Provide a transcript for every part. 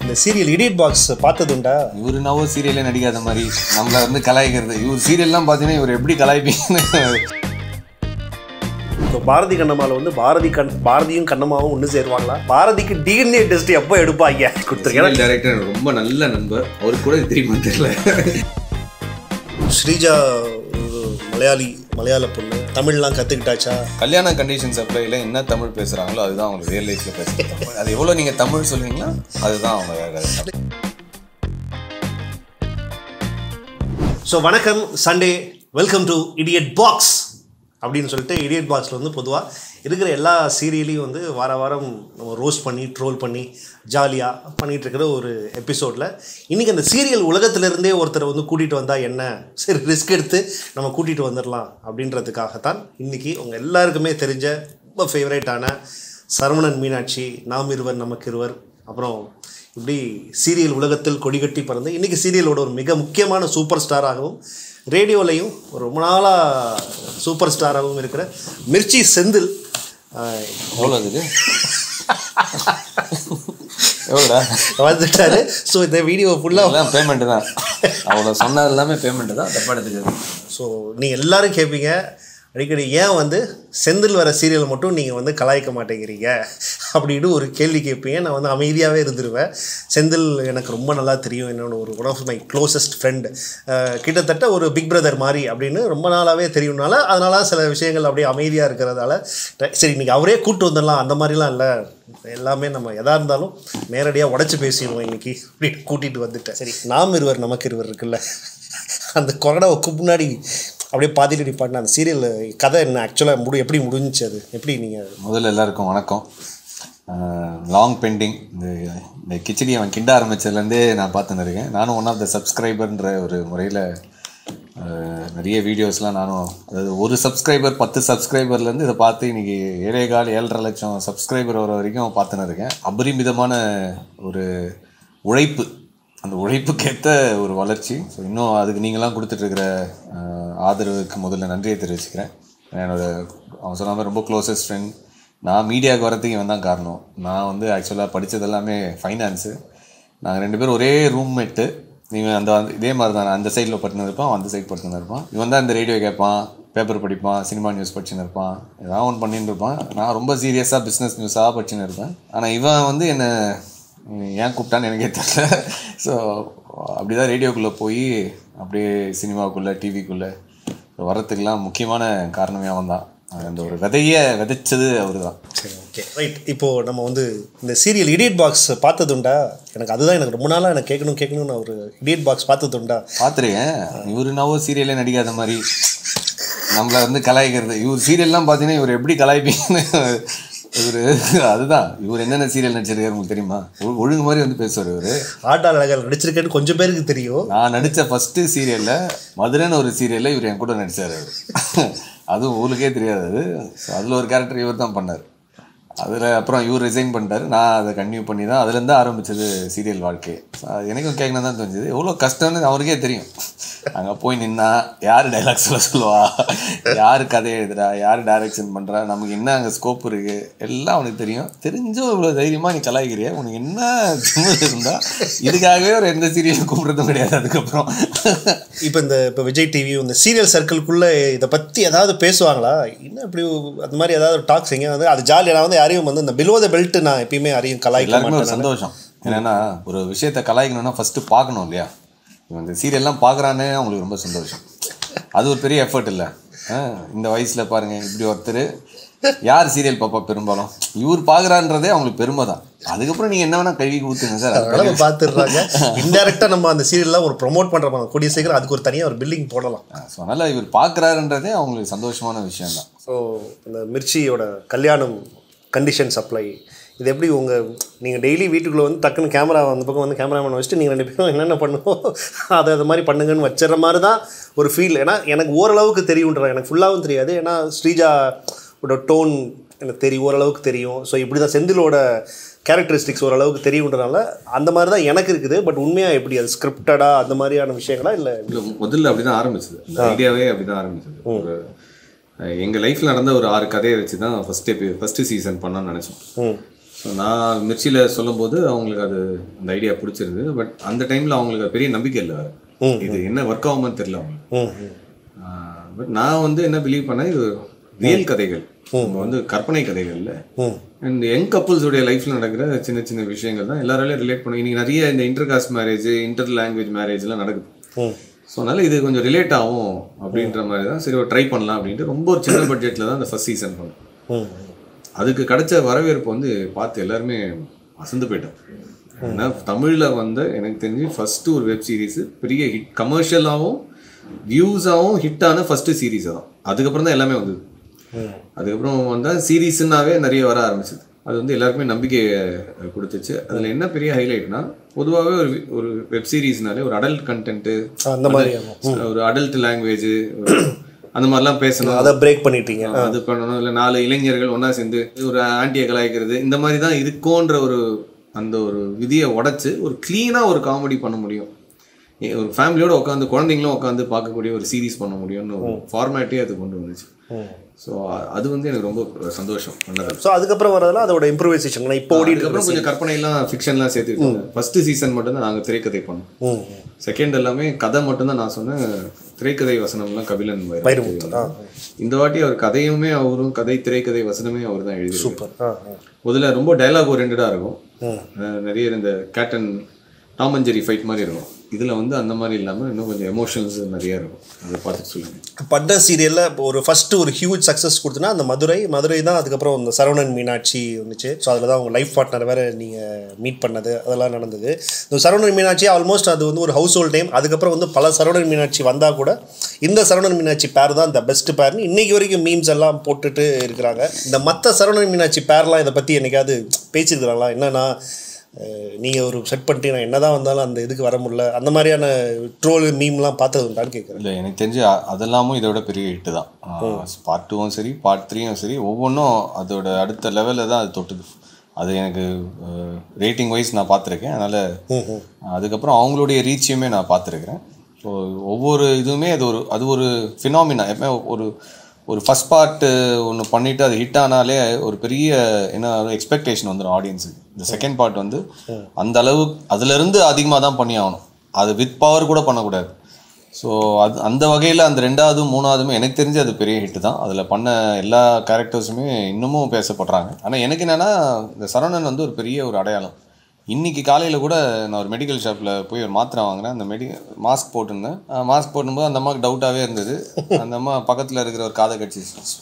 இந்த serial idiot box பார்த்ததுண்டா இவர் நவோ சீரியலே நடிக்காத மாதிரி நம்மள வந்து கலாய்க்கிறது இவர் சீரியல்லாம் பார்த்தீங்கன்னா இவர் எப்படி கலாய்ப்பீங்கன்னு இப்போ பாரதி கண்ணம்மாவில் வந்து பாரதி கண் பாரதியும் கண்ணம்மாவும் ஒன்று சேருவாங்களா பாரதிக்கு டிஎன்ஏ டெஸ்ட் எப்போ எடுப்பாங்க கொடுத்துருக்கேன் டைரக்டர் ரொம்ப நல்ல நண்பர் அவருக்கு கூட இது தெரியுமா தெரியல ஸ்ரீஜா ஒரு மலையாளி மலையாள பொண்ணு தமிழ்லாம் கற்றுக்கிட்டாச்சா கல்யாண கண்டிஷன்ஸ் அப்ளைல என்ன தமிழ் பேசுறாங்களோ அதுதான் அவங்க ரியல் லைஃப்ல பேசுறாங்க அது எவ்வளோ நீங்க தமிழ் சொல்றீங்களோ அதுதான் அவங்க ஸோ வணக்கம் Sunday welcome to idiot box அப்படின்னு சொல்லிட்டு இடியட் பாக்ஸில் வந்து பொதுவாக இருக்கிற எல்லா சீரியலையும் வந்து வார வாரம் நம்ம ரோஸ்ட் பண்ணி ட்ரோல் பண்ணி ஜாலியாக பண்ணிகிட்டு இருக்கிற ஒரு எபிசோடில் இன்றைக்கி அந்த சீரியல் உலகத்திலிருந்தே ஒருத்தரை வந்து கூட்டிகிட்டு வந்தால் என்ன சரி ரிஸ்க் எடுத்து நம்ம கூட்டிகிட்டு வந்துடலாம் அப்படின்றதுக்காகத்தான் இன்றைக்கி உங்கள் எல்லாருக்குமே தெரிஞ்ச ரொம்ப ஃபேவரேட்டான சரவணன் மீனாட்சி நாம் இருவர் நமக்கு இருவர் அப்புறம் இப்படி சீரியல் உலகத்தில் கொடிகட்டி பறந்து இன்றைக்கி சீரியலோட ஒரு மிக முக்கியமான சூப்பர் ஸ்டாராகவும் ரேடியோலையும் ஒரு ரொம்ப நாளாக சூப்பர் ஸ்டாராகவும் இருக்கிற மிர்ச்சி செந்தில் ஆஹ், எவ்வளோ அதுக்கு எவ்வளோடா வந்துட்டாரு ஸோ இந்த வீடியோ ஃபுல்லாக எல்லாம் பேமெண்ட் தான் அவ்வளோ சொன்னது எல்லாமே பேமெண்ட் தான் தப்பா எடுத்துக்காது ஸோ நீங்கள் எல்லாரும் கேட்பீங்க அடிக்கடி ஏன் வந்து செந்தில் வர சீரியல் மட்டும் நீங்கள் வந்து கலாய்க்க மாட்டேங்கிறீங்க அப்படின்னு ஒரு கேள்வி கேட்பீங்க நான் வந்து அமைதியாகவே இருந்துருவேன் செந்தில் எனக்கு ரொம்ப நல்லா தெரியும் என்னோட ஒரு one of my closest friend கிட்டத்தட்ட ஒரு பிக் பிரதர் மாதிரி அப்படின்னு ரொம்ப நாளாகவே தெரியும்னால அதனால சில விஷயங்கள் அப்படியே அமைதியாக இருக்கிறதால சரி இன்னைக்கு அவரே கூப்பிட்டு வந்துடலாம் அந்த மாதிரிலாம் இல்லை எல்லாமே நம்ம எதா இருந்தாலும் நேரடியாக உடச்சி பேசிடுவோம் இன்னைக்கு அப்படின்னு கூட்டிகிட்டு வந்துட்டேன் சரி நாம் இருவர் நமக்கு இருவர் இருக்குல்ல அந்த கொரோனாவுக்கு முன்னாடி அப்படியே பாதியில் நிப்பாட்டின அந்த சீரியல் கதை என்ன ஆக்சுவலாக முடி எப்படி முடிஞ்சுச்சு அது எப்படி நீங்கள் முதல்ல எல்லாருக்கும் வணக்கம் லாங் பெண்டிங் இந்த இந்த கிச்சடி அவன் கிண்ட ஆரம்பிச்சதுலேருந்தே நான் பார்த்துன்னு இருக்கேன் நானும் ஒன் ஆஃப் த சப்ஸ்கிரைபர்ன்ற ஒரு முறையில் நிறைய வீடியோஸ்லாம் நானும் அதாவது ஒரு சப்ஸ்கிரைபர் பத்து சப்ஸ்கிரைபர்லேருந்து இதை பார்த்து இன்றைக்கி ஏழே கால் ஏழரை லட்சம் சப்ஸ்கிரைபர் வர வரைக்கும் பார்த்துன்னு இருக்கேன் அபரிமிதமான ஒரு உழைப்பு அந்த உழைப்புக்கேற்ற ஒரு வளர்ச்சி ஸோ இன்னும் அதுக்கு நீங்களாம் கொடுத்துட்ருக்கிற ஆதரவுக்கு முதல்ல நன்றியை தெரிவிச்சுக்கிறேன் என்னோட அவன் சொன்ன மாதிரி ரொம்ப க்ளோசஸ்ட் ஃப்ரெண்ட் நான் மீடியாவுக்கு வரதுக்கு இவன் தான் காரணம் நான் வந்து ஆக்சுவலாக படித்தது எல்லாமே ஃபைனான்ஸு நாங்கள் ரெண்டு பேரும் ஒரே ரூம்மேட்டு இவன் அந்த அந்த- இதே மாதிரி தான் நான் அந்த சைடில் பட்டுன்னு இருப்பான் அவன் அந்த சைடு பட்டுன்னு இருப்பான் இவன் தான் இந்த ரேடியோ கேட்பான் பேப்பர் படிப்பான் சினிமா நியூஸ் படிச்சுன்னு இருப்பான் ஏதாவது ஒன்று பண்ணிட்டு இருப்பான் நான் ரொம்ப சீரியஸாக பிஸ்னஸ் நியூஸாக படிச்சுன்னு இருப்பேன் ஆனால் இவன் வந்து என்னை ஏன் கூப்பிட்டான்னு எனக்கே தெரியல ஸோ அப்படி தான் ரேடியோக்குள்ளே போய் அப்படியே சினிமாவுக்குள்ளே டிவிக்குள்ளே வரத்துக்கெல்லாம் முக்கியமான காரணமே அவன் தான் அந்த ஒரு விதையை விதைச்சது அவர் தான் சரி ஓகே ரைட் இப்போது நம்ம வந்து இந்த சீரியல் இடியட் பாக்ஸ் பார்த்ததுண்டா எனக்கு அதுதான் எனக்கு ரொம்ப நாளாக எனக்கு கேட்கணும் கேட்கணும்னு ஒரு இடியட் பாக்ஸ் பார்த்ததுண்டா பார்த்துருக்கேன் இவர் நவோ சீரியலே நடிக்காத மாதிரி நம்மள வந்து கலாய்க்கிறது இவர் சீரியல்லாம் பார்த்தீங்கன்னா இவர் எப்படி கலாய்ப்பீங்கன்னு இவர் அதுதான் இவர் என்னென்ன சீரியல் நடிச்சிருக்காரு உங்களுக்கு தெரியுமா ஒ- ஒழுங்கு மாதிரி வந்து பேசுவார் இவர் ஆட்டாள் அழகர் நடிச்சிருக்கேன்னு கொஞ்சம் பேருக்கு தெரியும் நான் நடித்த ஃபஸ்ட்டு சீரியலில் மதுரைன்னு ஒரு சீரியலில் இவர் என் கூட நடித்தார் அவர் அதுவும் ஊருக்கே தெரியாது அது ஸோ அதில் ஒரு கேரக்டர் இவர் தான் பண்ணார் அதில் அப்புறம் இவர் ரிசைன் பண்ணிட்டாரு நான் அதை கன்டினியூ பண்ணி தான் அதுலேருந்து ஆரம்பிச்சது சீரியல் வாழ்க்கை So, அது எனக்கும் கேட்கணும் தான் தோணுச்சு எவ்வளோ கஷ்டம்னு அவருக்கே தெரியும் அங்கே போய் நின்னா யார் டைலாக் சொல்ல சொல்லுவா யார் கதை எழுதுறா யார் டைரக்ஷன் பண்ணுறா நமக்கு என்ன அங்கே ஸ்கோப் இருக்குது எல்லாம் அவனுக்கு தெரியும் தெரிஞ்சும் இவ்வளோ தைரியமாக நீ கலாய்க்கிறிய உனக்கு என்ன திமிரு இருந்தா இதுக்காகவே ஒரு எந்த சீரியலும் கூப்பிடுறதும் கிடையாது அதுக்கப்புறம் இப்போ இந்த இப்போ விஜய் டிவி இந்த சீரியல் சர்க்கிள்குள்ளே இதை பற்றி ஏதாவது பேசுவாங்களா என்ன இப்படி அந்த மாதிரி ஏதாவது டாக்ஸ் எங்கே வந்து அது ஜாலியாக நான் வந்து யாரையும் வந்து இந்த பிலோ த பெல்ட் நான் எப்பயுமே யாரையும் கலாய்க்க எல்லாருக்குமே ஒரு மாட்டேன் சந்தோஷம் என்னன்னா ஒரு விஷயத்தை கலாய்க்கணும்னா ஃபர்ஸ்ட் பார்க்கணும் இல்லையா இவன் இந்த சீரியல்லாம் பார்க்குறானே அவங்களுக்கு ரொம்ப சந்தோஷம் அது ஒரு பெரிய எஃபர்ட் இல்லை இந்த வயசில் பாருங்க இப்படி ஒருத்தர் யார் சீரியல் பாப்பா பெரும்பாலும் இவர் பார்க்குறான்றதே அவங்களுக்கு பெருமை தான் அதுக்கப்புறம் நீங்கள் என்ன வேணால் கழுவி ஊற்றுங்க சார் அது அதனால பார்த்துடுறாங்க இன்டெரக்டாக நம்ம அந்த சீரியல்லாம் ஒரு ப்ரொமோட் பண்ணுறோம் கூடிய சீக்கிரம் அதுக்கு ஒரு தனியாக ஒரு பில்லிங் போடலாம் ஸோ அதனால் இவர் பார்க்குறாருன்றதே அவங்களுக்கு சந்தோஷமான விஷயம் தான் ஸோ இந்த மிர்ச்சியோட கல்யாணம் கண்டிஷன் சப்ளை இது எப்படி உங்கள் நீங்கள் டெய்லி வீட்டுக்குள்ளே வந்து டக்குன்னு கேமரா அந்த பக்கம் வந்து கேமராமேன் வச்சுட்டு நீங்கள் ரெண்டு பேரும் என்னென்ன பண்ணுவோம் அதை அது மாதிரி பண்ணுங்கன்னு வச்சிடுற மாதிரி தான் ஒரு ஃபீல் ஏன்னா எனக்கு ஓரளவுக்கு தெரியுன்ற எனக்கு ஃபுல்லாகவும் தெரியாது ஏன்னா ஸ்ரீஜா ஓட டோன் எனக்கு தெரியும் ஓரளவுக்கு தெரியும் ஸோ இப்படி தான் செந்திலோட கேரக்டரிஸ்டிக்ஸ் ஓரளவுக்கு தெரியுன்றனால அந்த மாதிரி தான் எனக்கு இருக்குது பட் உண்மையாக எப்படி அது ஸ்கிரிப்டடாக அந்த மாதிரியான விஷயங்களா இல்லை இல்லை முதல்ல அப்படி தான் ஆரம்பிச்சது இந்த ஐடியாவே அப்படி தான் ஆரம்பிச்சது ஒரு எங்கள் லைஃப்பில் நடந்த ஒரு ஆறு கதையை வச்சு தான் ஃபஸ்ட் எபி ஃபஸ்ட்டு சீசன் பண்ணோன்னு நினச்சோம் ம் ஸோ நான் மிர்ச்சியில் சொல்லும்போது அவங்களுக்கு அது அந்த ஐடியா பிடிச்சிருந்தது பட் அந்த டைமில் அவங்களுக்கு அது பெரிய நம்பிக்கை இல்லை இது என்ன ஒர்க் ஆகுமான்னு தெரியல அவங்களுக்கு ம் ம் பட் நான் வந்து என்ன பிலீவ் பண்ணேன் இது ரியல் கதைகள் நம்ம வந்து கற்பனை கதைகள் இல்லை ம் அண்ட் யங் கப்புள்ஸுடைய லைஃப்பில் நடக்கிற சின்ன சின்ன விஷயங்கள் தான் எல்லாராலையும் ரிலேட் பண்ணும் இன்னைக்கு நிறைய இந்த inter caste marriage inter language மேரேஜ்லாம் நடக்குது ம் ஸோ அதனால இது கொஞ்சம் ரிலேட் ஆகும் அப்படின்ற மாதிரி தான் சரி ட்ரை பண்ணலாம் அப்படின்ட்டு ரொம்ப ஒரு சின்ன பட்ஜெட்டில் தான் அந்த ஃபர்ஸ்ட் சீசன் பண்ணோம் ம் அதுக்கு கிடைச்ச வரவேற்பு வந்து பார்த்து எல்லாருமே அசந்து போயிட்டோம் ஏன்னா தமிழில் வந்த எனக்கு தெரிஞ்சு ஃபஸ்ட்டு ஒரு வெப் சீரிஸ் பெரிய ஹிட் கமர்ஷியலாகவும் வியூஸாகவும் ஹிட்டான ஃபஸ்ட்டு சீரீஸ் தான் அதுக்கப்புறம் தான் எல்லாமே வந்தது அதுக்கப்புறம் வந்தால் சீரீஸ்னாவே நிறைய வர ஆரம்பிச்சது அது வந்து எல்லாருக்குமே நம்பிக்கையை கொடுத்துச்சு அதில் என்ன பெரிய ஹைலைட்னா பொதுவாகவே ஒரு வி- ஒரு வெப் சீரிஸ்னாலே ஒரு அடல்ட் கண்டென்ட்டு அந்த மாதிரி ஆமாம் ஒரு அடல்ட் லாங்குவேஜ் அந்த மாதிரிலாம் பேசணும் அதை பிரேக் பண்ணிட்டீங்க அது பண்ணணும் இல்லை நாலு இளைஞர்கள் ஒன்றா சேர்ந்து ஒரு ஆன்டியை கலாய்க்கிறது இந்த மாதிரி தான் இருக்கும்ன்ற ஒரு அந்த ஒரு விதியை உடைச்சு ஒரு க்ளீனாக ஒரு காமெடி பண்ண முடியும் ஏ, ஒரு ஃபேமிலியோட உட்காந்து குழந்தைங்களும் உட்காந்து பார்க்கக்கூடிய ஒரு சீரிஸ் பண்ண முடியும்னு ஒரு ஃபார்மேட்டே அது கொண்டு வந்துச்சு ஸோ அது வந்து எனக்கு ரொம்ப சந்தோஷம் பண்ணது ஸோ அதுக்கப்புறம் வரதெல்லாம் அதோட இம்ப்ரூவைசேஷன் இப்போ ஓடி அதுக்கப்புறம் கொஞ்சம் கற்பனைலாம் ஃபிக்ஷன்லாம் சேர்த்துக்கிட்டோம் ஃபர்ஸ்ட் சீசன் மட்டும் தான் நாங்கள் திரைக்கதை பண்ணோம் ம் செகண்ட் எல்லாமே கதை மட்டும்தான் நான் சொன்னேன் திரைக்கதை வசனம்லாம் கபிலன் வைரமுத்து. வைரமுத்து ஆ இந்த வாட்டி அவர் கதையுமே அவரும் கதை திரைக்கதை வசனமே அவர் தான் எழுதி சூப்பர் ஆ ஆ முதல்ல ரொம்ப டைலாக் ஓரியன்டாக இருக்கும் ம். அஹ் நிறைய இந்த கேட்டன் டாம் அண்ட் ஜெரி ஃபைட் மாதிரி இருக்கும் இதில் வந்து அந்த மாதிரி இல்லாமல் இன்னும் கொஞ்சம் எமோஷன்ஸ் நிறைய இருக்கும் அதை பார்த்துட்டு சொல்லுங்கள் பட்ட சீரியலில் இப்போ ஒரு ஃபஸ்ட்டு ஒரு ஹியூஜ் சக்ஸஸ் கொடுத்தனா அந்த மதுரை மதுரை தான் அதுக்கப்புறம் இந்த சரவணன் மீனாட்சி வந்துச்சு ஸோ அதில் தான் உங்கள் லைஃப் பார்ட்னர் வேறு நீங்கள் மீட் பண்ணது அதெல்லாம் நடந்தது இந்த சரவணன் மீனாட்சி ஆல்மோஸ்ட் அது வந்து ஒரு ஹவுஸ் ஹோல்ட் டைம் அதுக்கப்புறம் வந்து பல சரவணன் மீனாட்சி வந்தால் கூட இந்த சரவணன் மீனாட்சி பேர் தான் இந்த பெஸ்ட் பேர்னு இன்னைக்கு வரைக்கும் மீம்ஸ் எல்லாம் போட்டுட்டு இருக்கிறாங்க இந்த மற்ற சரவணன் மீனாட்சி பேர்லாம் இதை பற்றி என்னைக்காவது பேசியிருக்கிறாங்களா என்னன்னா நீங்கள் ஒரு செட் பண்ணிட்டு நான் என்ன தான் வந்தாலும் அந்த இதுக்கு வர முடியல அந்த மாதிரியான ட்ரோல் மீம்லாம் பார்த்தது உண்டான்னு கேட்குறேன் இல்லை எனக்கு தெரிஞ்சு அ- அதெல்லாமும் இதோட பெரிய ஹிட்டு தான் பார்ட் டூவும் சரி பார்ட் த்ரீயும் சரி ஒவ்வொன்றும் அதோட அடுத்த லெவலில் தான் அது தொட்டுது அது எனக்கு ரேட்டிங் வைஸ் நான் பார்த்துருக்கேன் அதனால் அதுக்கப்புறம் அவங்களுடைய ரீச்சையுமே நான் பார்த்துருக்குறேன் ஸோ ஒவ்வொரு இதுவுமே அது ஒரு அது ஒரு ஃபினாமினா எப்பவுமே ஒரு ஒரு ஃபஸ்ட் பார்ட் ஒன்று பண்ணிவிட்டு அது ஹிட் ஆனாலே ஒரு பெரிய என்ன எக்ஸ்பெக்டேஷன் வந்துடும் ஆடியன்ஸுக்கு இந்த செகண்ட் பார்ட் வந்து அந்த அளவு அதுலேருந்து அதிகமாக தான் பண்ணி ஆகணும் அது வித் பவர் கூட பண்ணக்கூடாது ஸோ அது அந்த வகையில் அந்த ரெண்டாவதும் மூணாவதுமே எனக்கு தெரிஞ்சு அது பெரிய ஹிட் தான் அதில் பண்ண எல்லா கேரக்டர்ஸுமே இன்னமும் பேசப்படுறாங்க ஆனால் எனக்கு என்னென்னா இந்த சரவணன் வந்து ஒரு பெரிய ஒரு அடையாளம் இன்னைக்கு காலையில் கூட நான் ஒரு மெடிக்கல் ஷாப்பில் போய் ஒரு மாத்திரை வாங்கினேன் அந்த மெடி மாஸ்க் போட்டிருந்தேன் மாஸ்க் போடும்போது அந்த அம்மாவுக்கு டவுட்டாகவே இருந்தது அந்த அம்மா பக்கத்தில் இருக்கிற ஒரு காதை கட்சி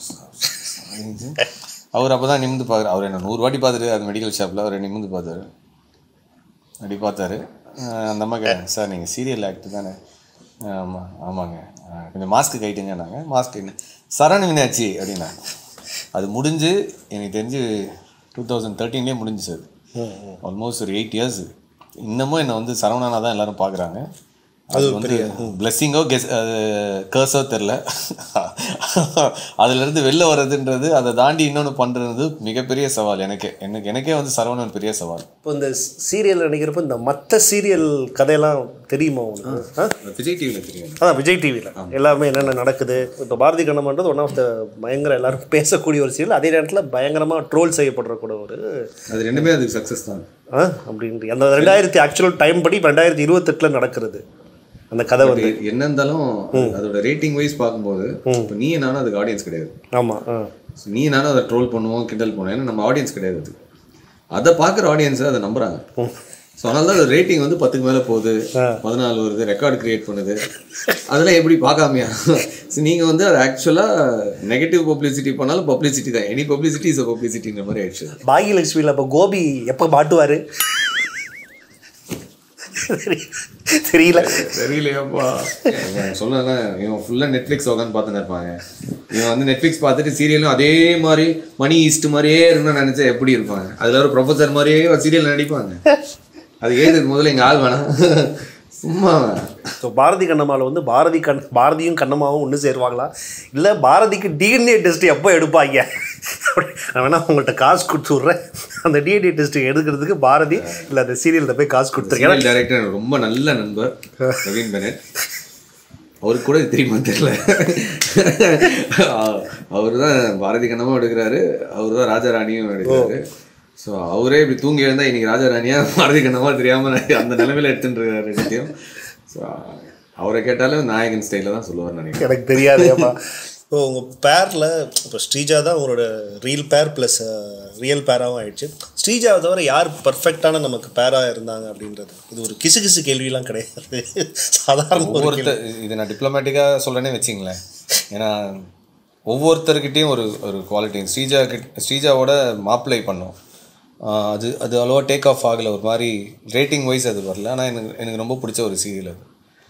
அவர் அப்போ தான் நிமிந்து பார்க்குறாரு அவர் என்ன நூறு வாட்டி பார்த்துட்டு அந்த மெடிக்கல் ஷாப்பில் அவர் நிமிந்து பார்த்தாரு அப்படி பார்த்தாரு அஹ் அந்த அம்மா கேட்டாங்க சார் நீங்கள் சீரியல் ஆக்டர் தானே ஆமாம் ஆமாங்க அஹ் கொஞ்சம் மாஸ்க்கு கைட்டுங்க நாங்கள் மாஸ்க் என்ன சரண் மீனாட்சி அப்படின்னாங்க அது முடிஞ்சு எனக்கு தெரிஞ்சு டூ தௌசண்ட் தேர்ட்டீன்லேயே முடிஞ்சுச்சு அது ஆல்மோஸ்ட் ஒரு எயிட் இயர்ஸ் இன்னமும் என்னை வந்து சரவணனா தான் எல்லாரும் பார்க்குறாங்க அது வந்து பிளெஸ்ஸிங்கோ கெஸ் அது கேர்ஸோ தெரில அதுலேருந்து வெளில வர்றதுன்றது அதை தாண்டி இன்னொன்று பண்ணுறது மிகப்பெரிய சவால் எனக்கு எனக்கு எனக்கே வந்து சரவணன் பெரிய சவால் இப்போ இந்த சீரியல் நினைக்கிறப்போ இந்த மற்ற சீரியல் கதையெல்லாம் தெரியுமா உங்களுக்கு ஆ விஜய் டிவியில் தெரியும் அதான் விஜய் டிவியில் எல்லாமே என்னென்ன நடக்குது இப்போ பாரதி கண்ணம்ன்றது ஒன் ஆஃப் த பயங்கர எல்லாரும் பேசக்கூடிய ஒரு சீரியல் அதே நேரத்தில் பயங்கரமாக ட்ரோல் செய்யப்படுற கூட ஒரு அது ரெண்டுமே அதுக்கு சக்ஸஸ் தான் ஆ அப்படின்ட்டு அந்த ரெண்டாயிரத்தி ஆக்சுவல் டைம் படி இப்போ ரெண்டாயிரத்தி இருபத்தெட்டில் நடக்கிறது அந்த கதை வந்து என்ன இருந்தாலும் அதோட ரேட்டிங் வைஸ் பார்க்கும்போது இப்போ நீ நானும் அதுக்கு ஆடியன்ஸ் கிடையாது ஆமாம் ஆ So, நீ நானும் அதை ட்ரோல் பண்ணுவோம் கிண்டல் பண்ணுவோம் ஏன்னா நம்ம ஆடியன்ஸ் கிடையாது அது அதை பார்க்குற ஆடியன்ஸ் அதை நம்புறாங்க ஸோ அதனால தான் ரேட்டிங் வந்து பத்துக்கு மேலே போகுது பதினாலு வருது ரெக்கார்டு கிரியேட் பண்ணுது அதெல்லாம் எப்படி பார்க்காமையா ஸோ நீங்கள் வந்து அது ஆக்சுவலாக நெகட்டிவ் பப்ளிசிட்டி பண்ணாலும் பப்ளிசிட்டி தான் எனி பப்ளிசிட்டி இஸ் பப்ளிசிட்டின்ற மாதிரி ஆயிடுச்சு பாகியலட்சுமியில் அப்போ கோபி எப்போ மாட்டுவார் தெரியல தெரியலையாப்பா இவன் சொல்லலாம் இவன் ஃபுல்லாக நெட்ஃப்ளிக்ஸ் உட்காந்து பார்த்துன்னு இருப்பாங்க இவன் வந்து நெட்ஃப்ளிக்ஸ் பார்த்துட்டு சீரியலும் அதே மாதிரி மணி ஈஸ்ட் மாதிரியே இருக்கணும்னு நினச்சா எப்படி இருப்பாங்க அதில் ஒரு ப்ரொஃபஸர் மாதிரியே ஒரு சீரியல் நடிப்பாங்க அது ஏது முதல்ல எங்கள் ஆள் வேணாம் சும்மா ஸோ பாரதி கண்ணம்மாவில் வந்து பாரதி கண் பாரதியும் கண்ணம்மாவும் ஒன்று சேருவாங்களா இல்லை பாரதிக்கு டிஎன்ஏ டெஸ்ட் எப்போ எடுப்பாங்க நான் வேணா உங்கள்கிட்ட காசு கொடுத்து விட்றேன் அந்த டிஎன்ஏ டெஸ்ட் எடுக்கிறதுக்கு பாரதி இல்லை அந்த சீரியலில் போய் காசு கொடுத்துருக்கேன் சீரியல் டைரக்டர் எனக்கு ரொம்ப நல்ல நண்பர் ரவீன் பெனட் அவருக்கு கூட இது தெரியுமா தெரியல அவர் தான் பாரதி கண்ணமும் எடுக்கிறாரு அவர் தான் ராஜாராணியும் எடுக்கிறாரு ஸோ அவரே இப்படி தூங்கி எழுந்தா இன்னைக்கு ராஜா ராணியா மாறுதி கண்ணமா தெரியாம அந்த நிலைமையில எடுத்துட்டு இருக்காரு ரெண்டுத்தையும் ஸோ அவரை கேட்டாலும் நாயகன் ஸ்டைலில் தான் சொல்லுவார் நினைக்கிறேன் எனக்கு தெரியாதேப்பா இப்போ உங்கள் பேரில் இப்போ ஸ்ரீஜா தான் உங்களோட ரீல் பேர் ப்ளஸ் ரியல் பேராகவும் ஆயிடுச்சு ஸ்ரீஜாவை தவிர யார் பர்ஃபெக்டான நமக்கு பேராக இருந்தாங்க அப்படின்றது இது ஒரு கிசு கிசு கேள்விலாம் கிடையாது சாதாரண ஒரு கேள்வி. ஒவ்வொருத்தர் இது நான் டிப்ளமேட்டிக்காக சொல்கிறேனே வச்சிங்களேன் ஏன்னா ஒவ்வொருத்தர்கிட்டையும் ஒரு ஒரு குவாலிட்டி ஸ்ரீஜா கிட் ஸ்ரீஜாவோட மாப்பிளை பண்ணோம் ஆஹ் அது அது அவ்வளோவா டேக் ஆஃப் ஆகலை ஒரு மாதிரி ரேட்டிங் வைஸ் அது வரல ஆனால் எனக்கு எனக்கு ரொம்ப பிடிச்ச ஒரு சீரியல் அது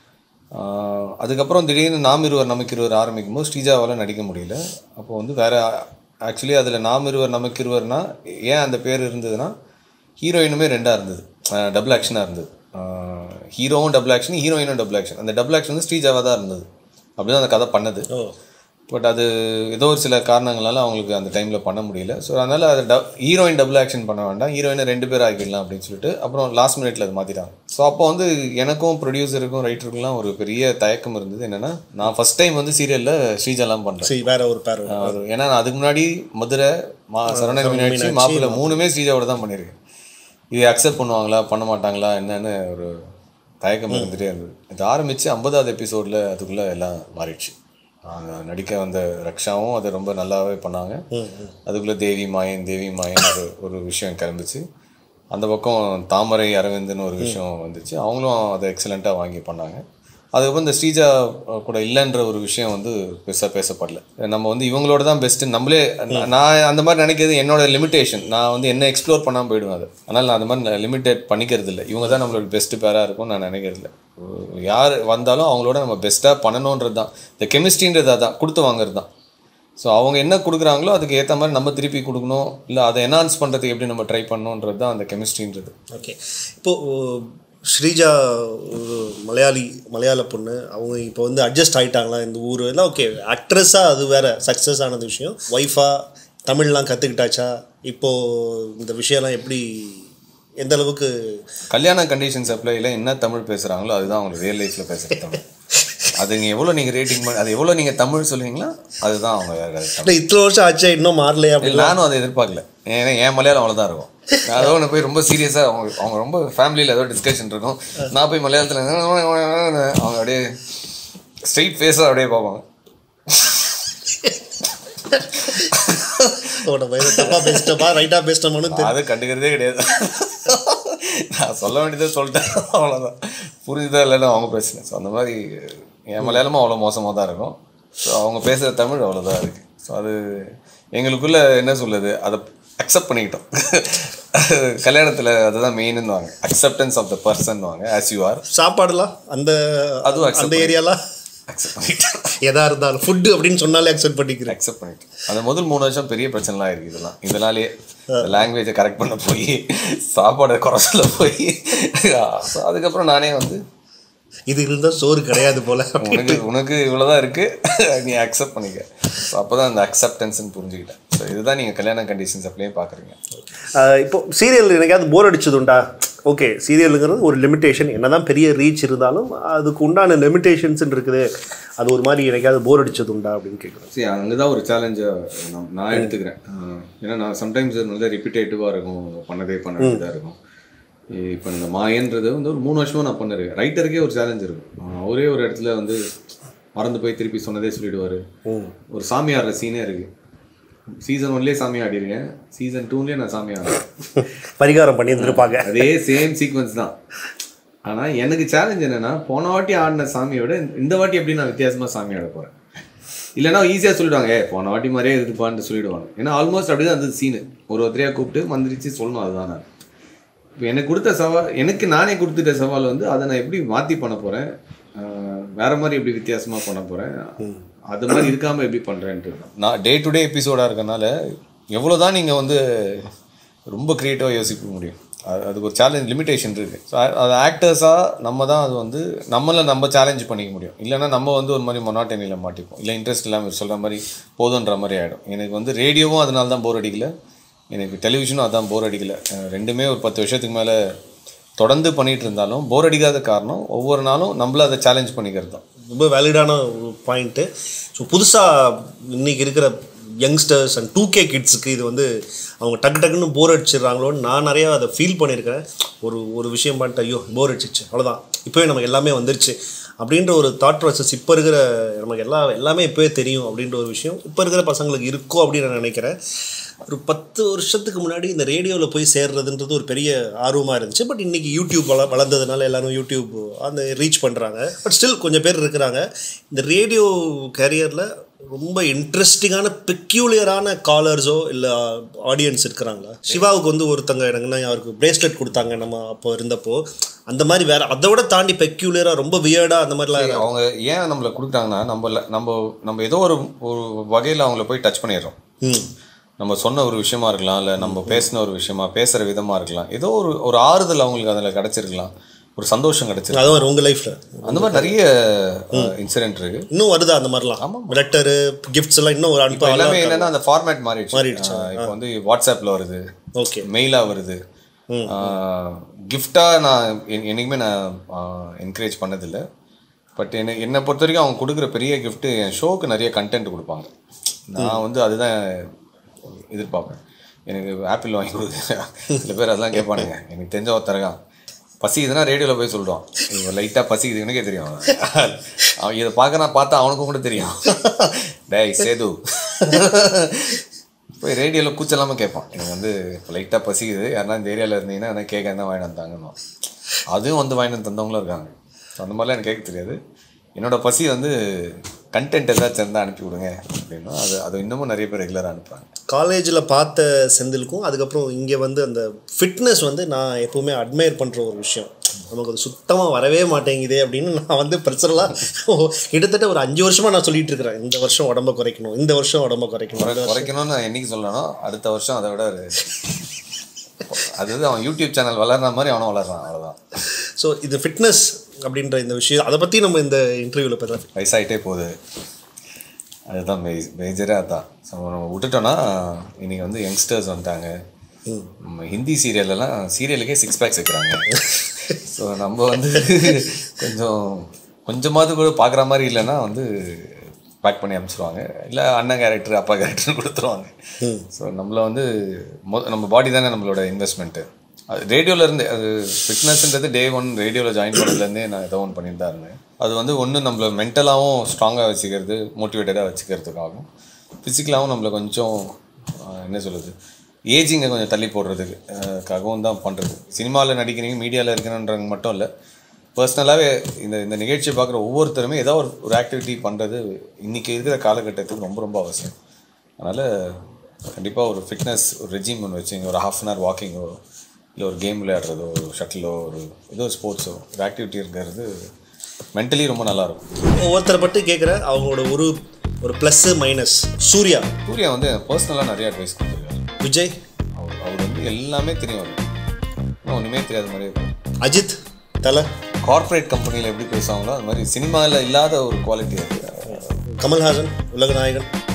ஆஹ் அதுக்கப்புறம் திடீர்னு நாம் இருவர் நமக்கு இருவர் ஆரம்பிக்கும் போது ஸ்ரீஜாவால் நடிக்க முடியல அப்போ வந்து வேறு ஆக்சுவலி அதில் நாம் இருவர் நமக்கு இருவர்னா ஏன் அந்த பேர் இருந்ததுன்னா ஹீரோயினுமே ரெண்டாக இருந்தது டபுள் ஆக்ஷனாக இருந்தது ஹீரோவும் டபுள் ஆக்ஷன் ஹீரோயினும் டபுள் ஆக்ஷன் அந்த டபுள் ஆக்ஷன் வந்து ஸ்ரீஜாவாக தான் இருந்தது அப்படி தான் அந்த கதை பண்ணது ஓ பட் அது ஏதோ ஒரு சில காரணங்களால அவங்களுக்கு அந்த டைமில் பண்ண முடியல ஸோ அதனால் அது ட ஹீரோயின் டபுள் ஆக்ஷன் பண்ண வேண்டாம் ஹீரோயினை ரெண்டு பேர் ஆக்கிடலாம் அப்படின்னு சொல்லிட்டு அப்புறம் லாஸ்ட் மினிட்ல அது மாற்றிட்டாங்க ஸோ அப்போ வந்து எனக்கும் ப்ரொடியூசருக்கும் ரைட்டருக்குலாம் ஒரு பெரிய தயக்கம் இருந்தது என்னென்னா நான் ஃபஸ்ட் டைம் வந்து சீரியலில் ஸ்ரீஜாலாம் பண்ணுறேன் சரி வேற ஒரு பேர் அது ஏன்னா நான் அதுக்கு முன்னாடி மதுரை மா சரவணன் மீனாட்சி மாப்பிள்ளை மூணுமே ஸ்ரீஜாவோட தான் பண்ணியிருக்கேன் இது அக்செப்ட் பண்ணுவாங்களா பண்ண மாட்டாங்களா என்னன்னு ஒரு தயக்கம் இருந்துகிட்டே இருந்தது இது ஆரம்பித்து ஐம்பதாவது எபிசோடில் அதுக்குள்ளே எல்லாம் மாறிடுச்சு அங்க நடிக்க வந்த ரக்ஷாவும் அதை ரொம்ப நல்லாவே பண்ணாங்க அதுக்குள்ளே தேவி மாயன் தேவி மாயன் ஒரு ஒரு விஷயம் கிளம்பிச்சு அந்த பக்கம் தாமரை அரவிந்தன் ஒரு விஷயம் வந்துச்சு அவங்களும் அதை எக்ஸலண்ட்டாக வாங்கி பண்ணாங்க அதுக்கப்புறம் இந்த ஸ்ரீஜா அஹ், கூட இல்லைன்ற ஒரு விஷயம் வந்து பெருசாக பேசப்படல நம்ம வந்து இவங்களோட தான் பெஸ்ட்டு நம்மளே நான் நான் அந்த மாதிரி நினைக்கிறது என்னோட லிமிட்டேஷன் நான் வந்து என்ன எக்ஸ்ப்ளோர் பண்ணாமல் போயிடுவேன் அது அதனால் நான் அந்த மாதிரி லிமிட்டேட் பண்ணிக்கிறது இல்லை இவங்க தான் நம்மளோட பெஸ்ட்டு பேராக இருக்கும் நான் நினைக்கிறது இல்லை யார் வந்தாலும் அவங்களோட நம்ம பெஸ்ட்டாக பண்ணணுன்றது தான் இந்த கெமிஸ்ட்ரின்றது அதான் கொடுத்து வாங்குறது தான் ஸோ அவங்க என்ன கொடுக்குறாங்களோ அதுக்கு ஏற்ற மாதிரி நம்ம திருப்பி கொடுக்கணும் இல்லை அதை என்ஹான்ஸ் பண்ணுறதுக்கு எப்படி நம்ம ட்ரை பண்ணணுன்றது தான் அந்த கெமிஸ்ட்ரின்றது ஓகே இப்போது ஸ்ரீஜா ஒரு மலையாளி மலையாள பொண்ணு அவங்க இப்போ வந்து அட்ஜஸ்ட் ஆயிட்டாங்களா இந்த ஊர் எல்லாம் ஓகே ஆக்ட்ரஸாக அது வேற சக்ஸஸ் ஆனது விஷயம் ஒய்ஃபா தமிழ்லாம் கற்றுக்கிட்டாச்சா இப்போது இந்த விஷயம்லாம் எப்படி எந்த அளவுக்கு கல்யாண கண்டிஷன்ஸ் அப்ளைல என்ன தமிழ் பேசுகிறாங்களோ அதுதான் அவங்க ரியல் லைஃப்பில் பேசுகிற தமிழ் அது நீங்கள் எவ்வளோ நீங்கள் ரேட்டிங் பண்ணி அது எவ்வளோ நீங்கள் தமிழ் சொல்லுவீங்களா அதுதான் அவங்க வேற தமிழ் இல்லை இத்தனை வருஷம் ஆச்சா இன்னும் மாறலையா அப்படி இல்ல, நானும் அதை எதிர்பார்க்கல ஏன்னா என் மலையாளம் அவ்வளோதான் இருக்கும் நான் அதோ ஒன்று போய் ரொம்ப சீரியஸாக அவங்க அவங்க ரொம்ப ஃபேமிலியில் ஏதோ டிஸ்கஷன் இருக்கும் நான் போய் மலையாளத்தில் அவங்க அப்படியே ஸ்ட்ரெயிட் ஃபேஸாக அப்படியே பார்ப்பாங்க உன்னோட வயதை தப்பாக பேசிட்டப்பா ரைட்டாக பேசிட்டோமான்னு அது கண்டுக்கிறதே கிடையாது நான் சொல்ல வேண்டியதை சொல்லிட்டேன் அவ்வளோதான் புரிஞ்சுதா இல்லைன்னு அவங்க பேசுனேன் ஸோ அந்த மாதிரி என் மலையாளமும் அவ்வளோ மோசமாக தான் இருக்கும் ஸோ அவங்க பேசுகிற தமிழ் அவ்வளோதான் இருக்குது ஸோ அது எங்களுக்குள்ள என்ன சொல்லுது அதை அக்செப்ட் பண்ணிக்கிட்டோம் கல்யாணத்தில் அதுதான் மெயின்னு வாங்க அக்செப்டன்ஸ் ஆஃப் த பர்சன் வாங்க ஆஸ் யூ ஆர் சாப்பாடுலாம் அந்த அதுவும் accept அந்த ஏரியாலாம் அக்செப்ட் பண்ணிக்கிட்டோம் எதா இருந்தாலும் ஃபுட்டு அப்படின்னு சொன்னாலே அக்செப்ட் பண்ணிக்கிறேன் அக்செப்ட் பண்ணிட்டு அந்த முதல் மூணு வருஷம் பெரிய பிரச்சனைலாம் இருக்குது இதெல்லாம் இதனாலேயே லாங்குவேஜை கரெக்ட் பண்ண போய் சாப்பாடை குறை சொல்ல போய் so அதுக்கப்புறம் நானே வந்து இது இருந்தால் சோறு கிடையாது போல உனக்கு உனக்கு இவ்வளோதான் இருக்குது நீ அக்செப்ட் பண்ணிக்க ஸோ அப்போ தான் அந்த அக்செப்டன்ஸ்னு புரிஞ்சுக்கிட்டேன் ஸோ இதுதான் நீங்கள் கல்யாண கண்டிஷன்ஸ் அப்படியே பார்க்குறீங்க ஆஹ் இப்போ சீரியல் எனக்காவது போர் அடிச்சதுண்டா ஓகே சீரியலுங்கிறது ஒரு லிமிட்டேஷன் என்னதான் பெரிய ரீச் இருந்தாலும் அதுக்கு உண்டான லிமிட்டேஷன்ஸ் இருக்குது அது ஒரு மாதிரி எனக்காவது போர் அடிச்சதுண்டா அப்படின்னு கேட்குறேன் சரி அங்கே தான் ஒரு சேலஞ்சை நான் எடுத்துக்கிறேன் அஹ் ஏன்னா நான் சம்டைம்ஸ் நல்ல ரிப்பீட்டேட்டிவாக இருக்கும் பண்ணதே பண்ண வேண்டியதாக இருக்கும் இப்போ இந்த மாயன்றது வந்து ஒரு மூணு வருஷமாக நான் பண்ணிருக்கேன் ரைட்டருக்கே ஒரு சேலஞ்ச் இருக்கும் அஹ் அவரே ஒரு இடத்துல வந்து மறந்து போய் திருப்பி சொன்னதே சொல்லிடுவார் ஒரு சாமி ஆடுற சீனே இருக்குது சீசன் ஒன்லேயே சாமி ஆடிருக்கேன் சீசன் டூலேயே நான் சாமி ஆடுறேன் பரிகாரம் பண்ணி இருந்திருப்பாங்க அதே சேம் சீக்வன்ஸ் தான் ஆனால் எனக்கு சேலஞ்ச் என்னன்னா போன வாட்டி ஆடின சாமியை விட இந்த வாட்டி எப்படி நான் வித்தியாசமாக சாமி ஆட போகிறேன் இல்லைன்னா ஈஸியாக சொல்லிடுவாங்க ஏ போன வாட்டி மாதிரியே இருக்குப்பான்னு சொல்லிடுவாங்க ஏன்னா ஆல்மோஸ்ட் அப்படி தான் அந்த சீனு ஒரு ஒருத்தரையாக கூப்பிட்டு மந்திரிச்சு சொல்லணும் அதுதான் நான் இப்போ எனக்கு கொடுத்த சவால் எனக்கு நானே கொடுத்துட்ட சவால் வந்து அதை நான் எப்படி மாற்றி பண்ண போகிறேன் வேற மாதிரி எப்படி வித்தியாசமாக பண்ண போகிறேன் அது மாதிரி இருக்காமல் எப்படி பண்ணுறேன்ட்டு நான் டே டு டே எபிசோடாக இருக்கனால எவ்வளோ தான் நீங்கள் வந்து ரொம்ப க்ரியேட்டிவாக யோசிக்க முடியும் அது அதுக்கு ஒரு சேலஞ்ச் லிமிடேஷன் இருக்குது ஸோ அது ஆக்டர்ஸாக நம்ம தான் அது வந்து நம்மளை நம்ம சேலஞ்ச் பண்ணிக்க முடியும் இல்லைன்னா நம்ம வந்து ஒரு மாதிரி மொனாட்டனியில் மாட்டிப்போம் இல்லை இன்ட்ரெஸ்ட் இல்லாமல் சொல்கிற மாதிரி போதுன்ற மாதிரி ஆகிடும் எனக்கு வந்து ரேடியோவும் அதனால தான் போர் அடிக்கல எனக்கு டெலிவிஷனும் அதான் போர் அடிக்கல அஹ் ரெண்டுமே ஒரு பத்து வருஷத்துக்கு மேலே தொடர்ந்து பண்ணிகிட்டு இருந்தாலும் போர் அடிக்காத காரணம் ஒவ்வொரு நாளும் நம்மள அதை சேலஞ்ச் பண்ணிக்கிறது தான் ரொம்ப வேலிடான ஒரு பாயிண்ட்டு ஸோ புதுசாக இன்னைக்கு இருக்கிற யங்ஸ்டர்ஸ் அண்ட் டூ கே கிட்ஸுக்கு இது வந்து அவங்க டக்கு டக்குன்னு போர் அடிச்சிடுறாங்களோன்னு நான் நிறையா அதை ஃபீல் பண்ணியிருக்கேன் ஒரு ஒரு விஷயம் பண்ணிட்டு ஐயோ போர் அடிச்சிச்சு அவ்வளோதான் இப்போவே நமக்கு எல்லாமே வந்துருச்சு அப்படின்ற ஒரு தாட் ப்ராசஸ் இப்போ இருக்கிற நமக்கு எல்லா எல்லாமே இப்போவே தெரியும் அப்படின்ற ஒரு விஷயம் இப்போ இருக்கிற பசங்களுக்கு இருக்கோ அப்படின்னு நான் நினைக்கிறேன் ஒரு பத்து வருஷத்துக்கு முன்னாடி இந்த ரேடியோவில் போய் சேர்றதுன்றது ஒரு பெரிய ஆர்வமாக இருந்துச்சு பட் இன்றைக்கி யூடியூப் வள வளர்ந்ததுனால எல்லாரும் யூடியூப் அந்த ரீச் பண்ணுறாங்க பட் ஸ்டில் கொஞ்சம் பேர் இருக்கிறாங்க இந்த ரேடியோ கேரியரில் ரொம்ப இன்ட்ரெஸ்டிங்கான பெக்யூலியரான காலர்ஸோ இல்லை ஆடியன்ஸ் இருக்கிறாங்களா சிவாவுக்கு வந்து ஒருத்தங்க எனக்குன்னா அவருக்கு பிரேஸ்லெட் கொடுத்தாங்க நம்ம அப்போ இருந்தப்போ அந்த மாதிரி வேற அதை விட தாண்டி பெக்யூலியராக ரொம்ப வியர்டாக அந்த மாதிரிலாம் அவங்க ஏன் நம்மளை கொடுக்குறாங்கன்னா நம்ம நம்ம நம்ம ஏதோ ஒரு ஒரு வகையில் அவங்கள போய் டச் பண்ணிடுறோம் ம் நம்ம சொன்ன ஒரு விஷயமா இருக்கலாம் இல்லை நம்ம பேசின ஒரு விஷயமா பேசுகிற விதமாக இருக்கலாம் ஏதோ ஒரு ஒரு ஆறுதல் அவங்களுக்கு அதில் கிடச்சிருக்கலாம் ஒரு சந்தோஷம் கிடச்சிருக்கு அதுவும் உங்கள் லைஃப்பில் அந்த மாதிரி நிறைய இன்சிடென்ட் இருக்கு இன்னும் வருதா அந்த மாதிரிலாம் லெட்டரு கிஃப்ட்ஸ் எல்லாம் இன்னும் ஒரு இப்போ அனுப்ப எல்லாமே என்னன்னா அந்த ஃபார்மேட் மாறிடுச்சு மாறிடுச்சு. ஆஹ் இப்போ வந்து வாட்ஸ்அப்பில் வருது ஓகே மெயிலாக வருது கிஃப்டாக நான் என்- என்னைக்குமே நான் என்கரேஜ் பண்ணதில்லை பட் என்னை என்னை பொறுத்த வரைக்கும் அவங்க கொடுக்குற பெரிய கிஃப்ட்டு என் ஷோக்கு நிறைய கண்டென்ட் கொடுப்பாங்க நான் வந்து அதுதான் எதிர்பார்ப்பேன் எனக்கு ஆப்பிள் வாங்கி கொடுங்க சில பேர் அதெல்லாம் கேட்பானுங்க எனக்கு தெரிஞ்ச ஒருத்தரகான் பசிக்குதுன்னா ரேடியோவில் போய் சொல்லுவான் இவன் லைட்டாக பசிக்குது எனக்கே தெரியும் அவன் இதை பார்க்கறான் பார்த்தா அவனுக்கும் கூட தெரியும் டேய் சேது போய் ரேடியோவில் கூச்சலாமல் கேட்பான் எனக்கு வந்து லைட்டாக பசிக்குது யாருன்னா இந்த ஏரியாவில் இருந்தீங்கன்னா என்ன கேட்க என்ன வாங்கிட்டு வந்தாங்கன்னு அதுவும் வந்து வாங்கிட்டு வந்து தந்தவங்களும் இருக்காங்க So, அந்த மாதிரிலாம் எனக்கு கேட்க தெரியாது என்னோட பசி வந்து கண்டென்ட் ஏதாச்சும் இருந்தால் அனுப்பி விடுங்க அப்படின்னா அது அது இன்னமும் நிறைய பேர் ரெகுலராக அனுப்புகிறாங்க காலேஜில் பார்த்த செந்திலுக்கும் அதுக்கப்புறம் இங்கே வந்து அந்த ஃபிட்னஸ் வந்து நான் எப்போவுமே அட்மையர் பண்ணுற ஒரு விஷயம் நமக்கு அது சுத்தமாக வரவே மாட்டேங்குதே அப்படின்னு நான் வந்து பர்சனலாக கிட்டத்தட்ட ஒரு அஞ்சு வருஷமாக நான் சொல்லிட்டு இருக்கிறேன் இந்த வருஷம் உடம்ப குறைக்கணும் இந்த வருஷம் உடம்ப குறைக்கணும் இந்த வருஷம் குறைக்கணும்னு நான் என்னைக்கு சொல்லணும் அடுத்த வருஷம் அதை விட ஒரு அது அவன் யூடியூப் சேனல் வளர்ற மாதிரி அவனும் வளர்றான் அவ்வளோதான் ஸோ இது ஃபிட்னஸ் அப்படின்ற இந்த விஷயம் அதை பற்றி நம்ம இந்த இன்டர்வியூவில் பற்றி வயசாயிட்டே போகுது அதுதான் மே மேஜரே அதான் ஸோ நம்ம விட்டுட்டோன்னா இன்னைக்கு வந்து யங்ஸ்டர்ஸ் வந்துட்டாங்க நம்ம ஹிந்தி சீரியல்லலாம் சீரியலுக்கே சிக்ஸ் பேக்ஸ் வைக்கிறாங்க ஸோ நம்ம வந்து கொஞ்சம் கொஞ்சமாவது கூட பார்க்குற மாதிரி இல்லைன்னா வந்து பேக் பண்ணி அனுப்பிச்சிருவாங்க இல்லை அண்ணன் கேரக்டர் அப்பா கேரக்டர் கொடுத்துருவாங்க ஸோ நம்மள வந்து மொ நம்ம பாடி தானே நம்மளோட இன்வெஸ்ட்மெண்ட்டு அது ரேடியோவில் இருந்து அது ஃபிட்னஸ்ன்றது டே ஒன் ரேடியோவில் ஜாயின் பண்ணதுலேருந்தே நான் ஏதோ ஒன்று பண்ணிட்டு தான் இருந்தேன் அது வந்து ஒன்று நம்மளை மென்டலாகவும் ஸ்ட்ராங்காக வச்சுக்கிறது மோட்டிவேட்டடாக வச்சுக்கிறதுக்காகவும் ஃபிசிக்கலாகவும் நம்மளை கொஞ்சம் ஆஹ், என்ன சொல்கிறது ஏஜிங்கை கொஞ்சம் தள்ளி போடுறதுக்கு ஆஹ், க்காகவும் தான் பண்ணுறது சினிமாவில் நடிக்கிறீங்க மீடியாவில் இருக்கணுன்றது மட்டும் இல்லை பர்சனலாகவே இந்த இந்த நிகழ்ச்சியை பார்க்குற ஒவ்வொருத்தருமே ஏதோ ஒரு ஒரு ஆக்டிவிட்டி பண்ணுறது இன்றைக்கி இருக்கிற காலகட்டத்துக்கு ரொம்ப ரொம்ப அவசியம் அதனால் கண்டிப்பாக ஒரு ஃபிட்னஸ் ஒரு ரெஜிம் ஒன்று வச்சுங்க ஒரு ஹாஃப் அன் ஹவர் வாக்கிங்கோ இல்லை ஒரு கேம் விளையாடுறதோ ஒரு ஷட்டிலோ ஒரு ஏதோ ஸ்போர்ட்ஸோ ஒரு ஆக்டிவிட்டி இருக்கிறது மென்டலி ரொம்ப நல்லாயிருக்கும் ஒவ்வொருத்தரை பற்றி கேட்குறேன் அவங்களோட ஒரு ஒரு ப்ளஸ்ஸு மைனஸ் சூர்யா சூர்யா வந்து பர்சனலாக நிறைய அட்வைஸ் கொடுத்துருக்காரு விஜய் அவர் அவர் வந்து எல்லாமே தெரியும் அவருக்கு இன்னும் ஒன்றுமே தெரியாத மாதிரி இருக்கும் அஜித் தலை கார்ப்பரேட் கம்பெனியில் எப்படி பேசுவாங்களோ அது மாதிரி சினிமாவில் இல்லாத ஒரு குவாலிட்டி அது கமல்ஹாசன் உலகநாயகன்